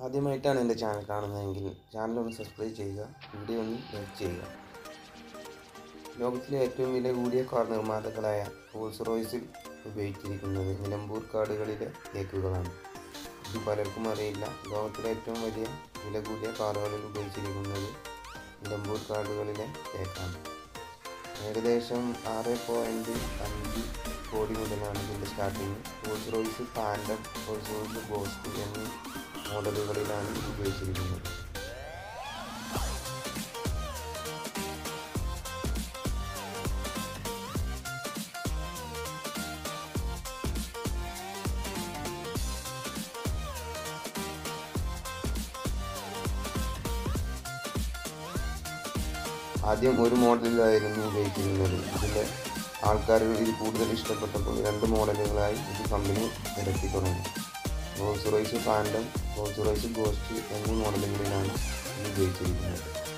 ആദ്യമായിട്ടാണ് എൻ്റെ ചാനൽ കാണുന്നതെങ്കിൽ ചാനൽ ഒന്ന് സബ്സ്ക്രൈബ് ചെയ്യുക വീഡിയോ ഒന്ന് ലൈക്ക് ചെയ്യുക ലോകത്തിലെ ഏറ്റവും വില കൂടിയ കാർ നിർമ്മാതാക്കളായ റോൾസ് റോയ്സിൽ ഉപയോഗിച്ചിരിക്കുന്നത് നിലമ്പൂർ കാടുകളിലെ തേക്കുകളാണ് ഇത് പലർക്കും അറിയില്ല ലോകത്തിലെ ഏറ്റവും വലിയ വില കൂടിയ കാറുകളിൽ ഉപയോഗിച്ചിരിക്കുന്നത് നിലമ്പൂർ കാടുകളിലെ തേക്കാണ് ഏകദേശം ആറ് പോയിൻറ്റ് അഞ്ച് കോടി മുതലാണ് ഇതിൻ്റെ starting Rolls Royce Phantom Rolls Royce Ghost എന്നീ മോഡലുകളിലാണ് ഇത് ഉപയോഗിച്ചിരിക്കുന്നത് ആദ്യം ഒരു മോഡലിലായിരുന്നു ഉപയോഗിച്ചിരുന്നത് ഇതിൻ്റെ ആൾക്കാർ ഇത് കൂടുതൽ ഇഷ്ടപ്പെട്ടപ്പോൾ രണ്ട് മോഡലുകളായി ഇത് കമ്പനി നിരത്തി തുടങ്ങി Rolls Royce Phantom Rolls Royce Ghost എന്നീ മോഡലുകളിലാണ് ഇത് ഉപയോഗിച്ചിരിക്കുന്നത്